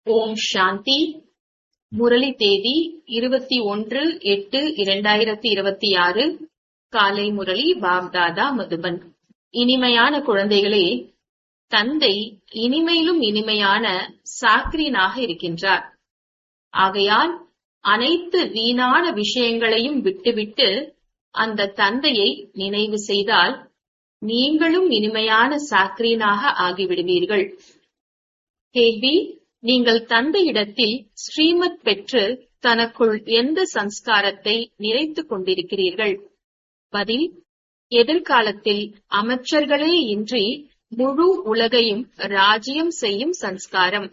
ஓம் சாந்தி முரளி தேதி இருபத்தி ஒன்று எட்டு இரண்டாயிரத்தி இருபத்தி ஆறு காலை முரளி பாப்தாதா மதுபன் இனிமையான குழந்தைகளே தந்தை இனிமையிலும் இனிமையான சாக்ரீனாக இருக்கின்றார் ஆகையால் அனைத்து வீணான விஷயங்களையும் விட்டுவிட்டு அந்த தந்தையை நினைவு செய்தால் நீங்களும் இனிமையான சாக்ரீனாக ஆகிவிடுவீர்கள் கேள்வி நீங்கள் தந்தையிடத்தில் ஸ்ரீமத் பெற்று தனக்குள் எந்த சம்ஸ்காரத்தை நிறைத்துக் கொண்டிருக்கிறீர்கள் பதில் எதிர்காலத்தில் அமைச்சர்களே இன்றி முழு உலகையும் ராஜ்யம் செய்யும் சம்ஸ்காரம்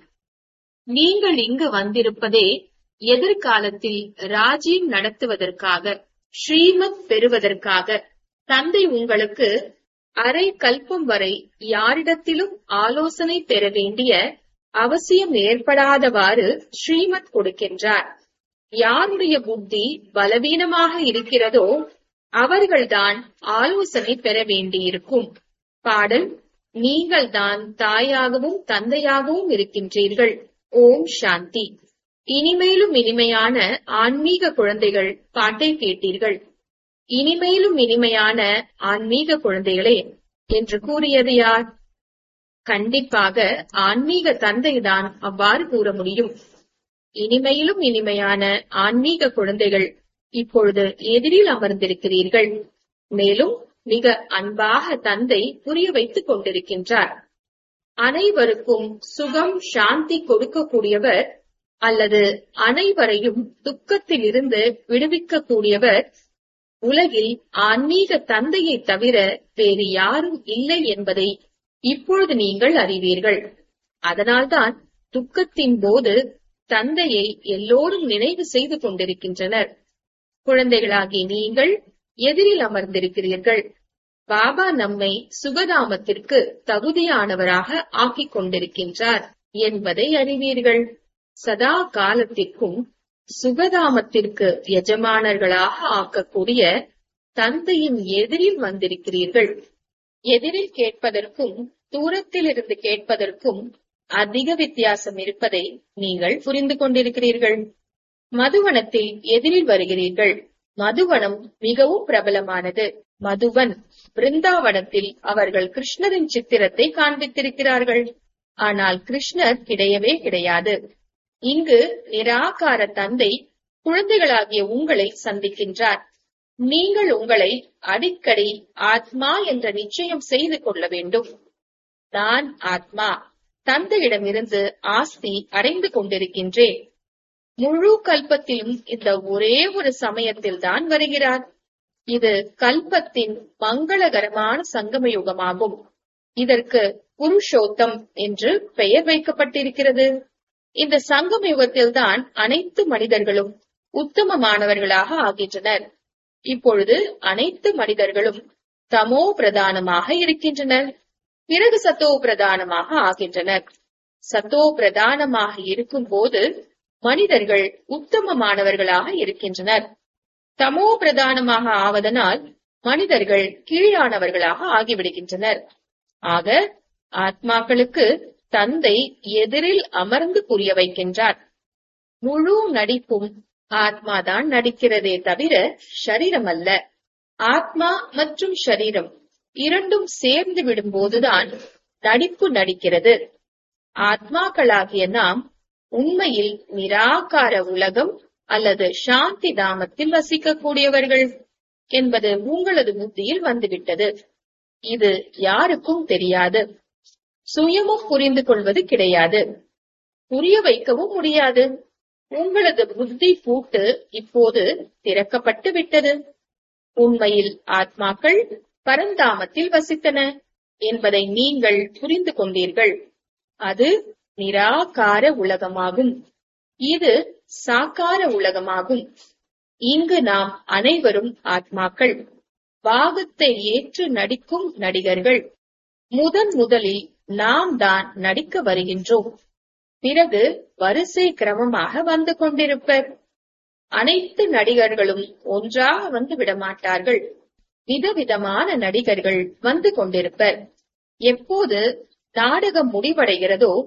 நீங்கள் இங்கு வந்திருப்பதே எதிர்காலத்தில் ராஜ்யம் நடத்துவதற்காக ஸ்ரீமத் பெறுவதற்காக தந்தை உங்களுக்கு அரை கல்பம் வரை யாரிடத்திலும் ஆலோசனை பெற வேண்டிய அவசியம் ஏற்படாதவாறு ஸ்ரீமத் கொடுக்கின்றார் யாருடைய புத்தி பலவீனமாக இருக்கிறதோ அவர்கள்தான் ஆலோசனை பெற வேண்டியிருக்கும் பாடல் நீங்கள் தான் தாயாகவும் தந்தையாகவும் இருக்கின்றீர்கள் ஓம் சாந்தி இனிமேலும் இனிமையான ஆன்மீக குழந்தைகள் பாட்டை கேட்டீர்கள் இனிமேலும் இனிமையான ஆன்மீக குழந்தைகளே என்று கூறியது யார் கண்டிப்பாக ஆன்மீக தந்தைதான் அவ்வாறு கூற முடியும் இனிமையிலும் இனிமையான ஆன்மீக குழந்தைகள் இப்பொழுது எதிரில் அமர்ந்திருக்கிறீர்கள் மேலும் மிக அன்பாக தந்தை புரிய வைத்துக் கொண்டிருக்கின்றார் அனைவருக்கும் சுகம் சாந்தி கொடுக்கக்கூடியவர் அல்லது அனைவரையும் துக்கத்தில் இருந்து விடுவிக்கக்கூடியவர் உலகில் ஆன்மீக தந்தையை தவிர வேறு யாரும் இல்லை என்பதை இப்பொழுது நீங்கள் அறிவீர்கள் அதனால்தான் துக்கத்தின் போது தந்தையை எல்லோரும் நினைவு செய்து கொண்டிருக்கின்றனர் குழந்தைகளாகி நீங்கள் எதிரில் அமர்ந்திருக்கிறீர்கள் பாபா நம்மை சுகதாமத்திற்கு தகுதியானவராக ஆக்கிக் கொண்டிருக்கின்றார் என்பதை அறிவீர்கள் சதா காலத்திற்கும் சுகதாமத்திற்கு எஜமானர்களாக ஆக்கக்கூடிய தந்தையின் எதிரில் வந்திருக்கிறீர்கள் எதிரில் கேட்பதற்கும் தூரத்தில் இருந்து கேட்பதற்கும் அதிக வித்தியாசம் இருப்பதை நீங்கள் புரிந்து கொண்டிருக்கிறீர்கள் மதுவனத்தில் எதிரில் வருகிறீர்கள் மதுவனம் மிகவும் பிரபலமானது மதுவன் பிருந்தாவனத்தில் அவர்கள் கிருஷ்ணரின் சித்திரத்தை காண்பித்திருக்கிறார்கள் ஆனால் கிருஷ்ணர் கிடையவே கிடையாது இங்கு நிராகார தந்தை குழந்தைகளாகிய உங்களை சந்திக்கின்றார் நீங்கள் உங்களை அடிக்கடி ஆத்மா என்ற நிச்சயம் செய்து கொள்ள வேண்டும் நான் ஆத்மா தந்தையிடமிருந்து ஆஸ்தி அடைந்து கொண்டிருக்கின்றேன் முழு கல்பத்திலும் இந்த ஒரே ஒரு சமயத்தில் தான் வருகிறார் இது கல்பத்தின் மங்களகரமான சங்கம யுகமாகும் இதற்கு புருஷோத்தம் என்று பெயர் வைக்கப்பட்டிருக்கிறது இந்த சங்கம யுகத்தில்தான் அனைத்து மனிதர்களும் உத்தமமானவர்களாக ஆகின்றனர் இப்பொழுது அனைத்து மனிதர்களும் தமோ பிரதானமாக இருக்கின்றனர் பிறகு சத்தோ பிரதானமாக ஆகின்றனர் சத்தோ பிரதானமாக இருக்கும் போது மனிதர்கள் உத்தமமானவர்களாக இருக்கின்றனர் தமோ பிரதானமாக ஆவதனால் மனிதர்கள் கீழானவர்களாக ஆகிவிடுகின்றனர் ஆக ஆத்மாக்களுக்கு தந்தை எதிரில் அமர்ந்து புரிய வைக்கின்றார் முழு நடிப்பும் ஆத்மாதான் நடிக்கிறதே தவிர ஷரீரம் அல்ல ஆத்மா மற்றும் ஷரீரம் இரண்டும் சேர்ந்து விடும்போதுதான் நடிப்பு நடிக்கிறது ஆத்மாக்களாகிய நாம் உண்மையில் நிராகார உலகம் அல்லது சாந்தி தாமத்தில் வசிக்கக்கூடியவர்கள் என்பது உங்களது புத்தியில் வந்துவிட்டது இது யாருக்கும் தெரியாது சுயமும் புரிந்து கொள்வது கிடையாது புரிய வைக்கவும் முடியாது உங்களது புத்தி பூட்டு இப்போது திறக்கப்பட்டு விட்டது உண்மையில் ஆத்மாக்கள் பரந்தாமத்தில் வசித்தன என்பதை நீங்கள் புரிந்து கொண்டீர்கள் அது நிராகார உலகமாகும் இது சாக்கார உலகமாகும் இங்கு நாம் அனைவரும் ஆத்மாக்கள் பாகத்தை ஏற்று நடிக்கும் நடிகர்கள் முதன் முதலில் நாம் தான் நடிக்க வருகின்றோம் பிறகு வரிசை கிரமமாக வந்து கொண்டிருப்பர் அனைத்து நடிகர்களும் ஒன்றாக வந்து விடமாட்டார்கள் விதவிதமான நடிகர்கள் வந்து கொண்டிருப்பர் எப்போது நாடகம் முடிவடைகிறதோ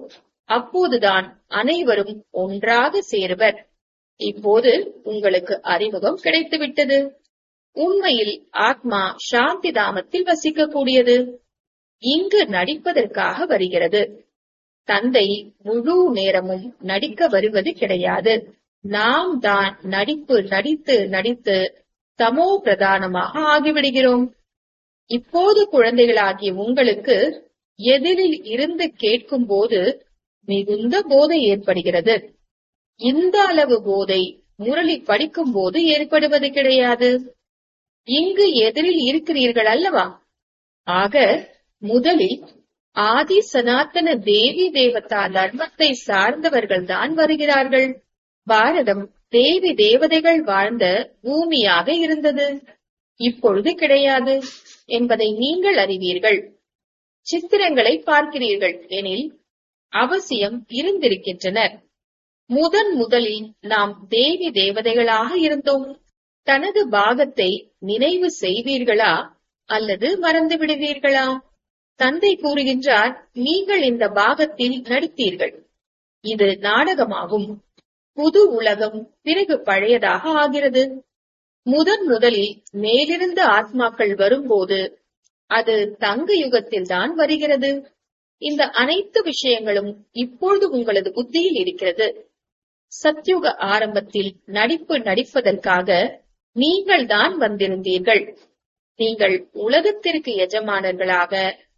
அப்போதுதான் அனைவரும் ஒன்றாக சேருவர் இப்போது உங்களுக்கு அறிமுகம் கிடைத்துவிட்டது உண்மையில் ஆத்மா சாந்தி தாமத்தில் வசிக்கக்கூடியது இங்கு நடிப்பதற்காக வருகிறது தந்தை முழு நேரமும் நடிக்க வருவது கிடையாது நாம் தான் நடிப்பு நடித்து நடித்து தமோ பிரதானமாக ஆகிவிடுகிறோம் இப்போது குழந்தைகளாகிய உங்களுக்கு எதிரில் இருந்து கேட்கும் போது மிகுந்த போதை ஏற்படுகிறது இந்த அளவு போதை முரளி படிக்கும் போது ஏற்படுவது கிடையாது இங்கு எதிரில் இருக்கிறீர்கள் அல்லவா ஆக முதலில் ஆதி சனாத்தன தேவி தேவதா தர்மத்தை சார்ந்தவர்கள் தான் வருகிறார்கள் பாரதம் தேவி தேவதைகள் வாழ்ந்த பூமியாக இருந்தது இப்பொழுது கிடையாது என்பதை நீங்கள் அறிவீர்கள் சித்திரங்களை பார்க்கிறீர்கள் எனில் அவசியம் இருந்திருக்கின்றனர் முதன் முதலில் நாம் தேவி தேவதைகளாக இருந்தோம் தனது பாகத்தை நினைவு செய்வீர்களா அல்லது மறந்து விடுவீர்களா தந்தை கூறுகின்றார் நீங்கள் இந்த பாகத்தில் நடித்தீர்கள் இது நாடகமாகும் புது உலகம் பிறகு பழையதாக ஆகிறது முதன் முதலில் மேலிருந்து ஆத்மாக்கள் வரும்போது அது தங்க யுகத்தில் தான் வருகிறது இந்த அனைத்து விஷயங்களும் இப்பொழுது உங்களது புத்தியில் இருக்கிறது சத்யுக ஆரம்பத்தில் நடிப்பு நடிப்பதற்காக நீங்கள் தான் வந்திருந்தீர்கள் நீங்கள் உலகத்திற்கு எஜமானர்களாக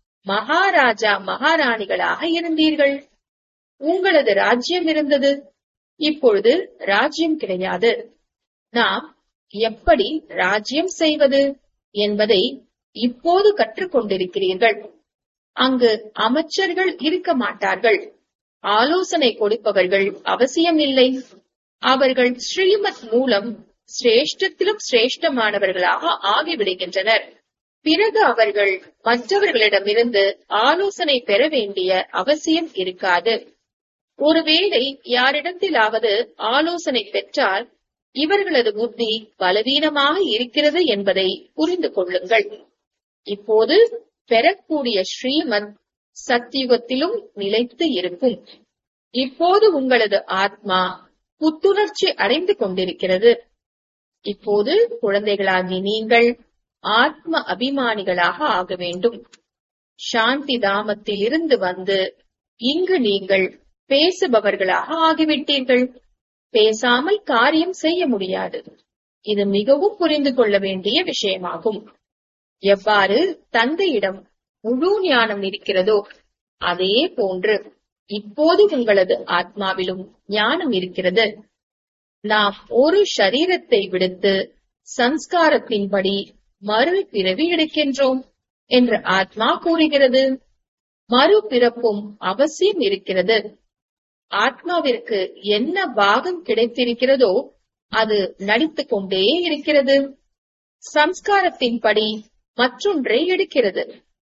மகாராஜா மகாராணிகளாக இருந்தீர்கள் உங்களது ராஜ்யம் இருந்தது இப்பொழுது ராஜ்யம் கிடையாது நாம் எப்படி ராஜ்யம் செய்வது என்பதை இப்போது கற்றுக்கொண்டிருக்கிறீர்கள் அங்கு அமைச்சர்கள் இருக்க மாட்டார்கள் ஆலோசனை கொடுப்பவர்கள் அவசியம் இல்லை அவர்கள் ஸ்ரீமத் மூலம் சிரேஷ்டத்திலும் சிரேஷ்டமானவர்களாக ஆகிவிடுகின்றனர் பிறகு அவர்கள் மற்றவர்களிடமிருந்து ஆலோசனை பெற வேண்டிய அவசியம் இருக்காது ஒருவேளை யாரிடத்திலாவது ஆலோசனை பெற்றால் இவர்களது புத்தி பலவீனமாக இருக்கிறது என்பதை புரிந்து கொள்ளுங்கள் இப்போது பெறக்கூடிய ஸ்ரீமத் சத்தியுகத்திலும் நிலைத்து இருக்கும் இப்போது உங்களது ஆத்மா புத்துணர்ச்சி அடைந்து கொண்டிருக்கிறது இப்போது குழந்தைகளாகி நீங்கள் ஆத்ம அபிமானிகளாக ஆக வேண்டும் சாந்தி தாமத்தில் இருந்து வந்து இங்கு நீங்கள் பேசுபவர்களாக ஆகிவிட்டீர்கள் பேசாமல் காரியம் செய்ய முடியாது இது மிகவும் புரிந்து கொள்ள வேண்டிய விஷயமாகும் எவ்வாறு தந்தையிடம் முழு ஞானம் இருக்கிறதோ அதே போன்று இப்போது உங்களது ஆத்மாவிலும் ஞானம் இருக்கிறது நாம் ஒரு சரீரத்தை விடுத்து சம்ஸ்காரத்தின்படி மறுபிறவி எடுக்கின்றோம் என்று ஆத்மா கூறுகிறது மறுபிறப்பும் அவசியம் இருக்கிறது ஆத்மாவிற்கு என்ன பாகம் கிடைத்திருக்கிறதோ அது நடித்துக் கொண்டே இருக்கிறது சம்ஸ்காரத்தின்படி மற்றொன்றை எடுக்கிறது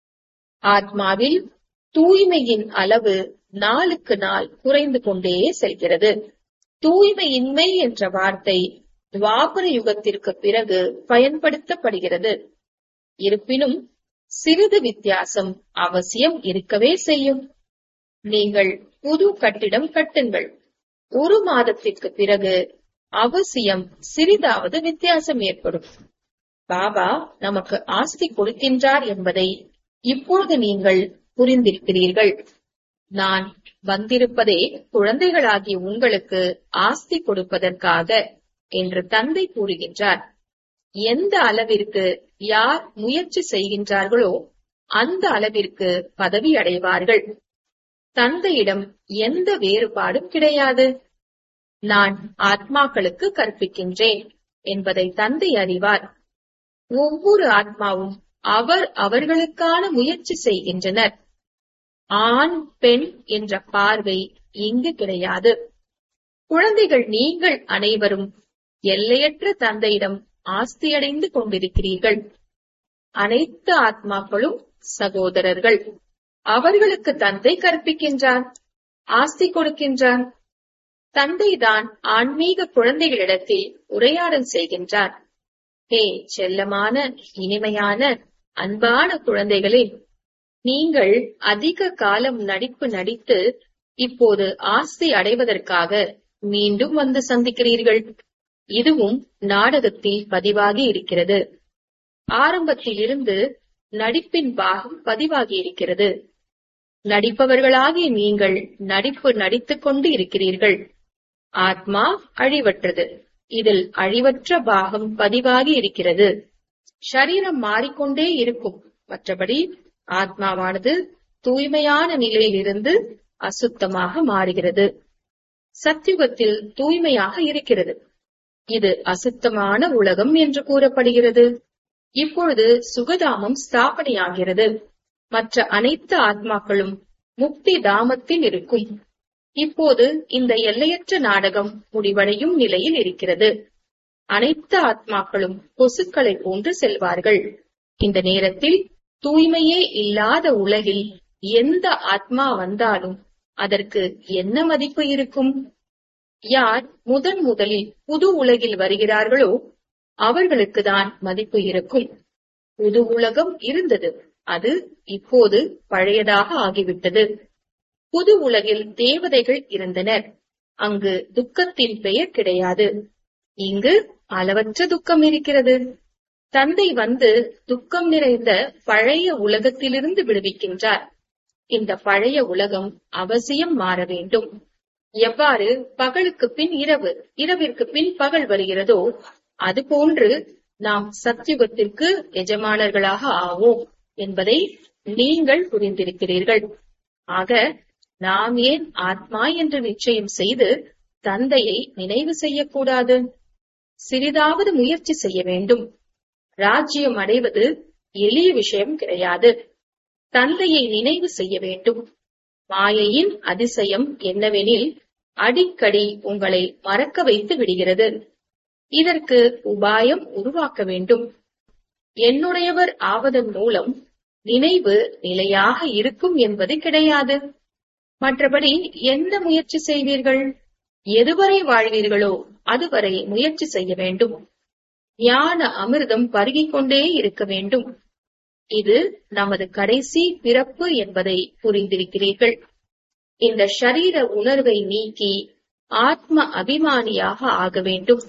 ஆத்மாவில் தூய்மையின் அளவு நாளுக்கு நாள் குறைந்து கொண்டே செல்கிறது தூய்மையின்மை என்ற வார்த்தை துவாபர யுகத்திற்கு பிறகு பயன்படுத்தப்படுகிறது இருப்பினும் சிறிது வித்தியாசம் அவசியம் இருக்கவே செய்யும் நீங்கள் புது கட்டிடம் கட்டுங்கள் ஒரு மாதத்திற்கு பிறகு அவசியம் சிறிதாவது வித்தியாசம் ஏற்படும் பாபா நமக்கு ஆஸ்தி கொடுக்கின்றார் என்பதை இப்பொழுது நீங்கள் புரிந்திருக்கிறீர்கள் நான் வந்திருப்பதே குழந்தைகளாகிய உங்களுக்கு ஆஸ்தி கொடுப்பதற்காக என்று தந்தை கூறுகின்றார் எந்த அளவிற்கு யார் முயற்சி செய்கின்றார்களோ அந்த அளவிற்கு பதவி அடைவார்கள் தந்தையிடம் எந்த வேறுபாடும் கிடையாது நான் ஆத்மாக்களுக்கு கற்பிக்கின்றேன் என்பதை தந்தை அறிவார் ஒவ்வொரு ஆத்மாவும் அவர் அவர்களுக்கான முயற்சி செய்கின்றனர் ஆண் பெண் என்ற பார்வை இங்கு கிடையாது குழந்தைகள் நீங்கள் அனைவரும் எல்லையற்ற தந்தையிடம் ஆஸ்தியடைந்து கொண்டிருக்கிறீர்கள் அனைத்து ஆத்மாக்களும் சகோதரர்கள் அவர்களுக்கு தந்தை கற்பிக்கின்றார் ஆஸ்தி கொடுக்கின்றார் தந்தைதான் ஆன்மீக குழந்தைகளிடத்தில் உரையாடல் செய்கின்றார் ஹே செல்லமான இனிமையான அன்பான குழந்தைகளே நீங்கள் அதிக காலம் நடிப்பு நடித்து இப்போது ஆஸ்தி அடைவதற்காக மீண்டும் வந்து சந்திக்கிறீர்கள் இதுவும் நாடகத்தில் பதிவாகி இருக்கிறது ஆரம்பத்தில் இருந்து நடிப்பின் பாகம் பதிவாகி இருக்கிறது நடிப்பவர்களாகிய நீங்கள் நடிப்பு நடித்துக் கொண்டு இருக்கிறீர்கள் ஆத்மா அழிவற்றது இதில் அழிவற்ற பாகம் பதிவாகி இருக்கிறது சரீரம் மாறிக்கொண்டே இருக்கும் மற்றபடி ஆத்மாவானது தூய்மையான நிலையிலிருந்து அசுத்தமாக மாறுகிறது சத்தியுகத்தில் தூய்மையாக இருக்கிறது இது அசுத்தமான உலகம் என்று கூறப்படுகிறது இப்பொழுது சுகதாமம் ஸ்தாபனையாகிறது மற்ற அனைத்து ஆத்மாக்களும் முக்தி தாமத்தில் இருக்கும் இப்போது இந்த எல்லையற்ற நாடகம் முடிவடையும் நிலையில் இருக்கிறது அனைத்து ஆத்மாக்களும் கொசுக்களை போன்று செல்வார்கள் இந்த நேரத்தில் தூய்மையே இல்லாத உலகில் எந்த ஆத்மா வந்தாலும் அதற்கு என்ன மதிப்பு இருக்கும் யார் முதன் முதலில் புது உலகில் வருகிறார்களோ அவர்களுக்குதான் மதிப்பு இருக்கும் புது உலகம் இருந்தது அது இப்போது பழையதாக ஆகிவிட்டது புது உலகில் தேவதைகள் இருந்தனர் அங்கு துக்கத்தின் பெயர் கிடையாது இங்கு அளவற்ற துக்கம் இருக்கிறது தந்தை வந்து துக்கம் நிறைந்த பழைய உலகத்திலிருந்து விடுவிக்கின்றார் இந்த பழைய உலகம் அவசியம் மாற வேண்டும் எவ்வாறு பகலுக்கு பின் இரவு இரவிற்கு பின் பகல் வருகிறதோ அதுபோன்று நாம் சத்யுகத்திற்கு எஜமானர்களாக ஆவோம் என்பதை நீங்கள் புரிந்திருக்கிறீர்கள் ஆக நாம் ஏன் ஆத்மா என்று நிச்சயம் செய்து தந்தையை நினைவு செய்யக்கூடாது சிறிதாவது முயற்சி செய்ய வேண்டும் ராஜ்யம் அடைவது எளிய விஷயம் கிடையாது தந்தையை நினைவு செய்ய வேண்டும் மாயையின் அதிசயம் என்னவெனில் அடிக்கடி உங்களை மறக்க வைத்து விடுகிறது இதற்கு உபாயம் உருவாக்க வேண்டும் என்னுடையவர் ஆவதன் மூலம் நினைவு நிலையாக இருக்கும் என்பது கிடையாது மற்றபடி எந்த முயற்சி செய்வீர்கள் எதுவரை வாழ்வீர்களோ அதுவரை முயற்சி செய்ய வேண்டும் ஞான அமிர்தம் பருகிக் கொண்டே இருக்க வேண்டும் இது நமது கடைசி பிறப்பு என்பதை புரிந்திருக்கிறீர்கள் இந்த ஷரீர உணர்வை நீக்கி ஆத்ம அபிமானியாக ஆக வேண்டும்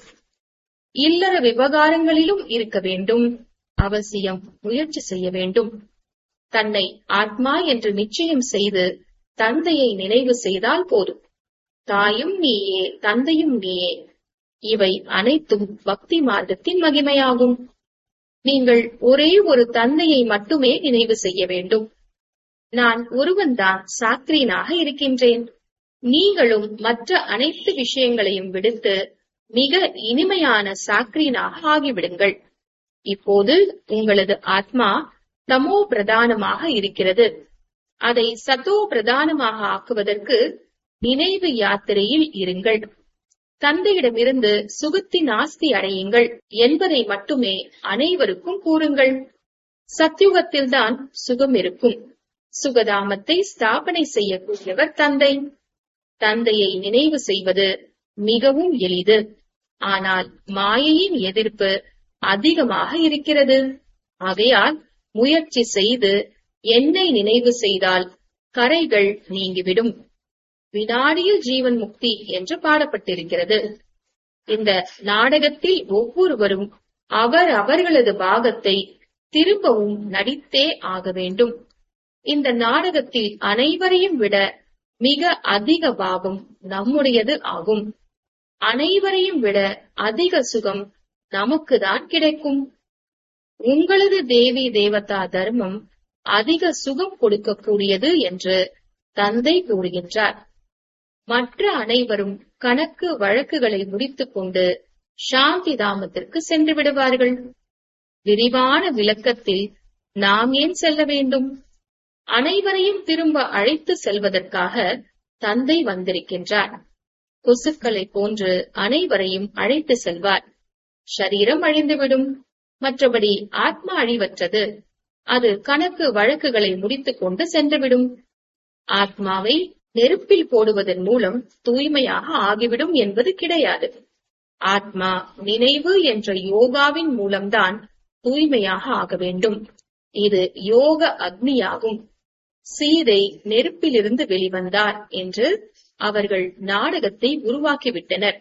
இல்லற விவகாரங்களிலும் இருக்க வேண்டும் அவசியம் முயற்சி செய்ய வேண்டும் தன்னை ஆத்மா என்று நிச்சயம் செய்து தந்தையை நினைவு செய்தால் போதும் தாயும் நீயே தந்தையும் நீயே இவை அனைத்தும் பக்தி மார்க்கத்தின் மகிமையாகும் நீங்கள் ஒரே ஒரு தந்தையை மட்டுமே நினைவு செய்ய வேண்டும் நான் ஒருவன்தான் சாத்ரீனாக இருக்கின்றேன் நீங்களும் மற்ற அனைத்து விஷயங்களையும் விடுத்து மிக இனிமையான சாக்ரீனாக ஆகிவிடுங்கள் இப்போது உங்களது ஆத்மா தமோ பிரதானமாக இருக்கிறது அதை சத்தோ பிரதானமாக ஆக்குவதற்கு நினைவு யாத்திரையில் இருங்கள் தந்தையிடமிருந்து சுகத்தின் ஆஸ்தி அடையுங்கள் என்பதை மட்டுமே அனைவருக்கும் கூறுங்கள் சத்யுகத்தில்தான் சுகம் இருக்கும் சுகதாமத்தை ஸ்தாபனை செய்யக்கூடியவர் தந்தை தந்தையை நினைவு செய்வது மிகவும் எளிது ஆனால் மாயையின் எதிர்ப்பு அதிகமாக இருக்கிறது ஆகையால் முயற்சி செய்து என்னை நினைவு செய்தால் கரைகள் நீங்கிவிடும் வினாடியில் ஜீவன் முக்தி என்று பாடப்பட்டிருக்கிறது இந்த நாடகத்தில் ஒவ்வொருவரும் அவர் அவர்களது பாகத்தை திரும்பவும் நடித்தே ஆக வேண்டும் இந்த நாடகத்தில் அனைவரையும் விட மிக அதிக பாகம் நம்முடையது ஆகும் அனைவரையும் விட அதிக சுகம் நமக்குதான் கிடைக்கும் உங்களது தேவி தேவதா தர்மம் அதிக சுகம் கொடுக்கக்கூடியது என்று தந்தை கூறுகின்றார் மற்ற அனைவரும் கணக்கு வழக்குகளை முடித்துக் கொண்டு சாந்தி தாமத்திற்கு சென்று விடுவார்கள் விரிவான விளக்கத்தில் நாம் ஏன் செல்ல வேண்டும் அனைவரையும் திரும்ப அழைத்து செல்வதற்காக தந்தை வந்திருக்கின்றார் கொசுக்களை போன்று அனைவரையும் அழைத்து செல்வார் ஷரீரம் அழிந்துவிடும் மற்றபடி ஆத்மா அழிவற்றது அது கணக்கு வழக்குகளை முடித்துக் கொண்டு சென்றுவிடும் ஆத்மாவை நெருப்பில் போடுவதன் மூலம் தூய்மையாக ஆகிவிடும் என்பது கிடையாது ஆத்மா நினைவு என்ற யோகாவின் மூலம்தான் தூய்மையாக ஆக வேண்டும் இது யோக அக்னியாகும் சீதை நெருப்பிலிருந்து வெளிவந்தார் என்று அவர்கள் நாடகத்தை உருவாக்கிவிட்டனர்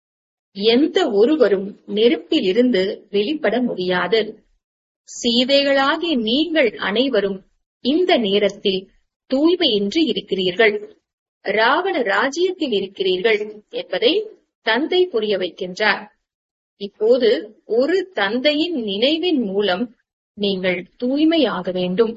எந்த ஒருவரும் நெருப்பில் இருந்து வெளிப்பட முடியாது சீதைகளாகிய நீங்கள் அனைவரும் இந்த நேரத்தில் தூய்மையின்றி இருக்கிறீர்கள் ராவண ராஜ்யத்தில் இருக்கிறீர்கள் என்பதை தந்தை புரிய வைக்கின்றார் இப்போது ஒரு தந்தையின் நினைவின் மூலம் நீங்கள் தூய்மையாக வேண்டும்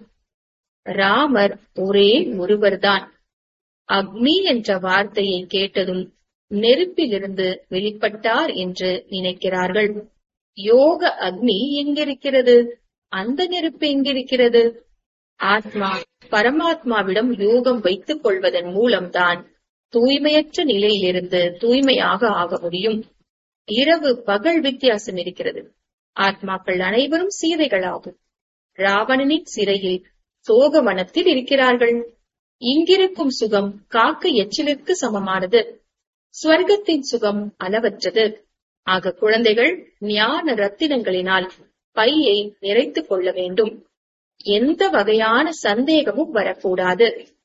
ராமர் ஒரே ஒருவர்தான் அக்னி என்ற வார்த்தையை கேட்டதும் நெருப்பிலிருந்து வெளிப்பட்டார் என்று நினைக்கிறார்கள் யோக அக்னி எங்கிருக்கிறது அந்த நெருப்பு எங்கிருக்கிறது ஆத்மா பரமாத்மாவிடம் யோகம் வைத்துக் கொள்வதன் மூலம்தான் தூய்மையற்ற நிலையிலிருந்து தூய்மையாக ஆக முடியும் இரவு பகல் வித்தியாசம் இருக்கிறது ஆத்மாக்கள் அனைவரும் சீதைகளாகும் ராவணனின் சிறையில் சோகவனத்தில் இருக்கிறார்கள் இங்கிருக்கும் சுகம் காக்க எச்சிலிற்கு சமமானது ஸ்வர்க்கத்தின் சுகம் அளவற்றது ஆக குழந்தைகள் ஞான ரத்தினங்களினால் பையை நிறைத்துக் கொள்ள வேண்டும் எந்த வகையான சந்தேகமும் வரக்கூடாது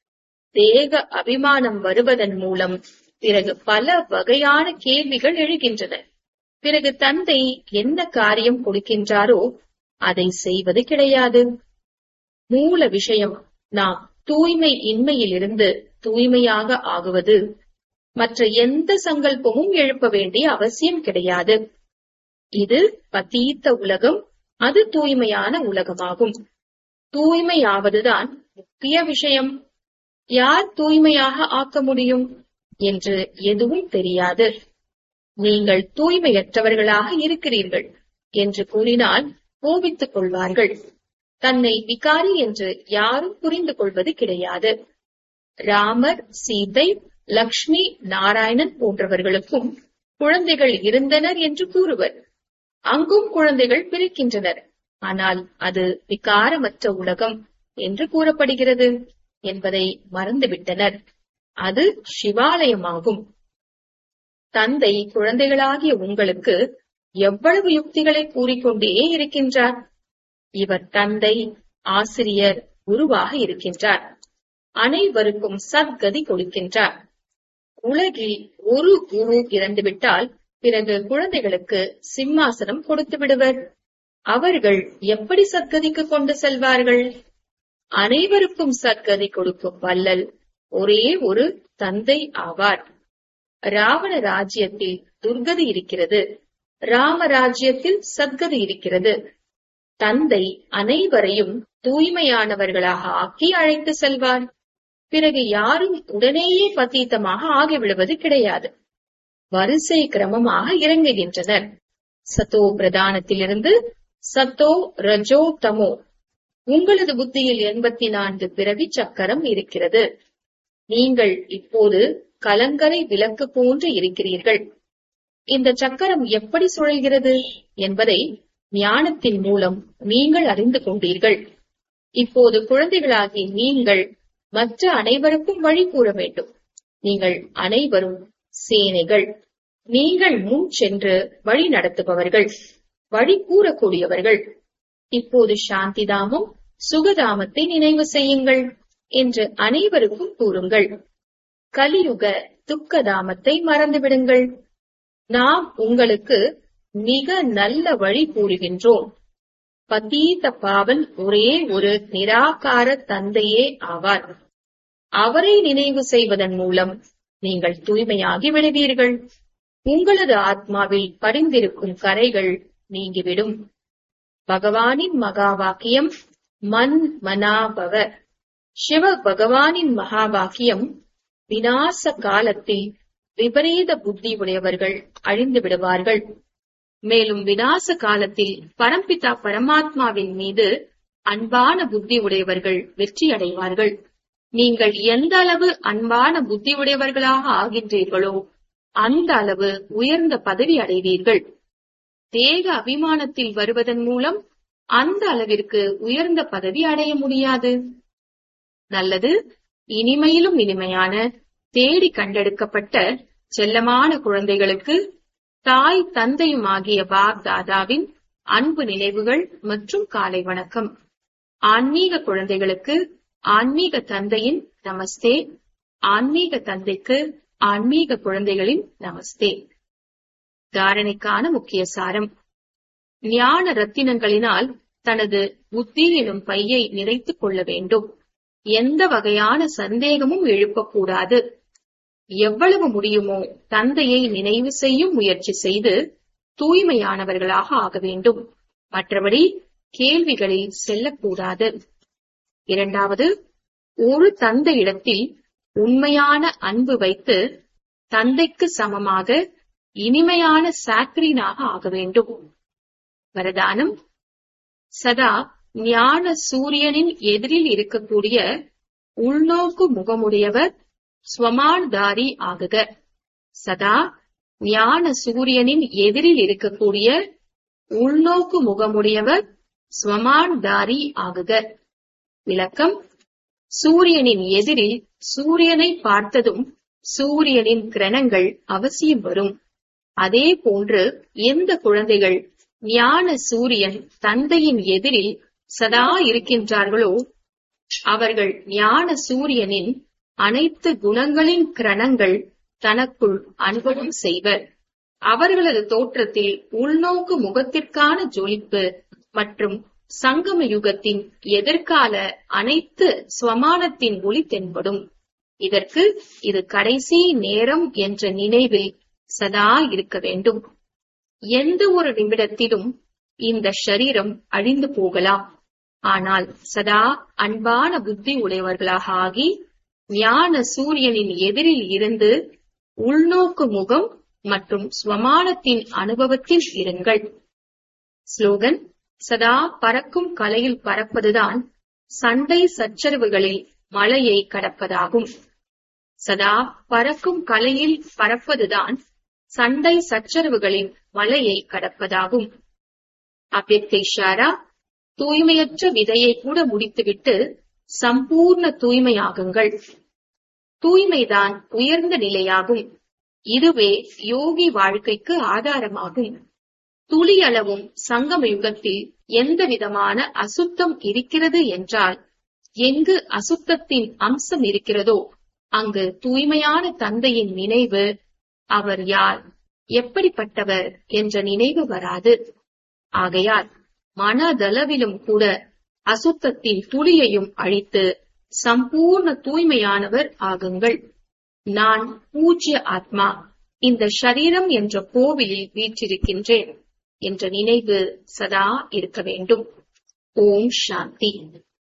தேக அபிமானம் வருவதன் மூலம் பிறகு பல வகையான கேள்விகள் எழுகின்றன பிறகு தந்தை என்ன காரியம் கொடுக்கின்றாரோ அதை செய்வது கிடையாது மூல விஷயம் நாம் தூய்மை இன்மையிலிருந்து தூய்மையாக ஆகுவது மற்ற எந்த சங்கல்பமும் எழுப்ப வேண்டிய அவசியம் கிடையாது இது பத்தீத்த உலகம் அது தூய்மையான உலகமாகும் தூய்மையாவதுதான் முக்கிய விஷயம் யார் தூய்மையாக ஆக்க முடியும் என்று எதுவும் தெரியாது நீங்கள் தூய்மையற்றவர்களாக இருக்கிறீர்கள் என்று கூறினால் கோபித்துக் கொள்வார்கள் தன்னை விகாரி என்று யாரும் புரிந்து கொள்வது கிடையாது ராமர் சீதை லக்ஷ்மி நாராயணன் போன்றவர்களுக்கும் குழந்தைகள் இருந்தனர் என்று கூறுவர் அங்கும் குழந்தைகள் பிறக்கின்றனர் ஆனால் அது விகாரமற்ற உலகம் என்று கூறப்படுகிறது என்பதை மறந்துவிட்டனர் அது சிவாலயமாகும் தந்தை குழந்தைகளாகிய உங்களுக்கு எவ்வளவு யுக்திகளை கூறிக்கொண்டே இருக்கின்றார் இவர் தந்தை ஆசிரியர் குருவாக இருக்கின்றார் அனைவருக்கும் சத்கதி கொடுக்கின்றார் உலகில் ஒரு குரு இறந்துவிட்டால் பிறகு குழந்தைகளுக்கு சிம்மாசனம் கொடுத்து விடுவர் அவர்கள் எப்படி சத்கதிக்கு கொண்டு செல்வார்கள் அனைவருக்கும் சத்கதி கொடுக்கும் வல்லல் ஒரே ஒரு தந்தை ஆவார் ராவண ராஜ்யத்தில் துர்கதி இருக்கிறது ராம ராஜ்யத்தில் சத்கதி இருக்கிறது தந்தை அனைவரையும் தூய்மையானவர்களாக ஆக்கி அழைத்து செல்வார் பிறகு யாரும் உடனேயே பத்தீத்தமாக ஆகிவிடுவது கிடையாது வரிசை கிரமமாக இறங்குகின்றனர் சத்தோ பிரதானத்திலிருந்து சத்தோ ரஜோ தமோ உங்களது புத்தியில் எண்பத்தி நான்கு பிறவி சக்கரம் இருக்கிறது நீங்கள் இப்போது கலங்கரை விளக்கு போன்று இருக்கிறீர்கள் இந்த சக்கரம் எப்படி சுழல்கிறது என்பதை ஞானத்தின் மூலம் நீங்கள் அறிந்து கொண்டீர்கள் இப்போது குழந்தைகளாகி நீங்கள் மற்ற அனைவருக்கும் வழி கூற வேண்டும் நீங்கள் அனைவரும் சேனைகள் நீங்கள் முன் சென்று வழி நடத்துபவர்கள் வழி கூறக்கூடியவர்கள் இப்போது சாந்திதாமம் சுகதாமத்தை நினைவு செய்யுங்கள் என்று அனைவருக்கும் கூறுங்கள் கலியுக துக்கதாமத்தை மறந்துவிடுங்கள் நாம் உங்களுக்கு மிக நல்ல வழி கூறுகின்றோம் பதீத பாவன் ஒரே ஒரு நிராகார தந்தையே ஆவார் அவரை நினைவு செய்வதன் மூலம் நீங்கள் தூய்மையாகி விடுவீர்கள் உங்களது ஆத்மாவில் படிந்திருக்கும் கரைகள் நீங்கிவிடும் பகவானின் மகா வாக்கியம் மன் மனாபவ சிவ பகவானின் மகா வாக்கியம் விநாச காலத்தில் விபரீத புத்தி உடையவர்கள் அழிந்து விடுவார்கள் மேலும் விநாச காலத்தில் பரம்பிதா பரமாத்மாவின் மீது அன்பான புத்தி உடையவர்கள் வெற்றி அடைவார்கள் நீங்கள் எந்த அளவு அன்பான புத்தி உடையவர்களாக ஆகின்றீர்களோ அந்த அளவு உயர்ந்த பதவி அடைவீர்கள் தேக அபிமானத்தில் வருவதன் மூலம் அந்த அளவிற்கு உயர்ந்த பதவி அடைய முடியாது நல்லது இனிமையிலும் இனிமையான தேடி கண்டெடுக்கப்பட்ட செல்லமான குழந்தைகளுக்கு தாய் தந்தையுமாகிய பாப் தாதாவின் அன்பு நினைவுகள் மற்றும் காலை வணக்கம் ஆன்மீக குழந்தைகளுக்கு ஆன்மீக தந்தையின் நமஸ்தே ஆன்மீக தந்தைக்கு ஆன்மீக குழந்தைகளின் நமஸ்தே தாரணைக்கான முக்கிய சாரம் ஞான ரத்தினங்களினால் தனது புத்தி எனும் பையை நிறைத்துக் கொள்ள வேண்டும் எந்த வகையான சந்தேகமும் எழுப்பக்கூடாது எவ்வளவு முடியுமோ தந்தையை நினைவு செய்யும் முயற்சி செய்து தூய்மையானவர்களாக ஆக வேண்டும் மற்றபடி கேள்விகளில் செல்லக்கூடாது இரண்டாவது ஒரு தந்தையிடத்தில் உண்மையான அன்பு வைத்து தந்தைக்கு சமமாக இனிமையான சாக்ரீனாக ஆக வேண்டும் வரதானம் சதா ஞான சூரியனின் எதிரில் இருக்கக்கூடிய உள்நோக்கு முகமுடையவர் ஸ்வமான்தாரி ஆகுக சதா ஞான சூரியனின் எதிரில் இருக்கக்கூடிய உள்நோக்கு முகமுடையவர் ஸ்வமான்தாரி ஆகுக விளக்கம் சூரியனின் எதிரில் சூரியனை பார்த்ததும் சூரியனின் கிரணங்கள் அவசியம் வரும் அதே போன்று எந்த குழந்தைகள் ஞான சூரியன் தந்தையின் எதிரில் சதா இருக்கின்றார்களோ அவர்கள் ஞான சூரியனின் அனைத்து குணங்களின் கிரணங்கள் தனக்குள் அனுபவம் செய்வர் அவர்களது தோற்றத்தில் உள்நோக்கு முகத்திற்கான ஜொலிப்பு மற்றும் சங்கம யுகத்தின் எதிர்கால அனைத்து ஸ்வமானத்தின் ஒளி தென்படும் இதற்கு இது கடைசி நேரம் என்ற நினைவில் சதா இருக்க வேண்டும் எந்த ஒரு நிமிடத்திலும் இந்த ஷரீரம் அழிந்து போகலாம் ஆனால் சதா அன்பான புத்தி உடையவர்களாக ஆகி ஞான சூரியனின் எதிரில் இருந்து உள்நோக்கு முகம் மற்றும் ஸ்வமானத்தின் அனுபவத்தில் இருங்கள் ஸ்லோகன் சதா பறக்கும் கலையில் பறப்பதுதான் சண்டை சச்சரவுகளில் மலையை கடப்பதாகும் சதா பறக்கும் கலையில் பறப்பதுதான் சண்டை சச்சரவுகளின் மலையை கடப்பதாகும் அவ்வக்த இஷாரா தூய்மையற்ற விதையை கூட முடித்துவிட்டு சம்பூர்ண தூய்மையாகுங்கள் தூய்மைதான் உயர்ந்த நிலையாகும் இதுவே யோகி வாழ்க்கைக்கு ஆதாரமாகும் துளி அளவும் சங்கம யுகத்தில் எந்த விதமான அசுத்தம் இருக்கிறது என்றால் எங்கு அசுத்தத்தின் அம்சம் இருக்கிறதோ அங்கு தூய்மையான தந்தையின் நினைவு அவர் யார் எப்படிப்பட்டவர் என்ற நினைவு வராது ஆகையால் மனதளவிலும் கூட அசுத்தத்தின் துளியையும் அழித்து சம்பூர்ண தூய்மையானவர் ஆகுங்கள் நான் பூஜ்ய ஆத்மா இந்த ஷரீரம் என்ற கோவிலில் வீற்றிருக்கின்றேன் என்ற நினைவு சதா இருக்க வேண்டும் ஓம் சாந்தி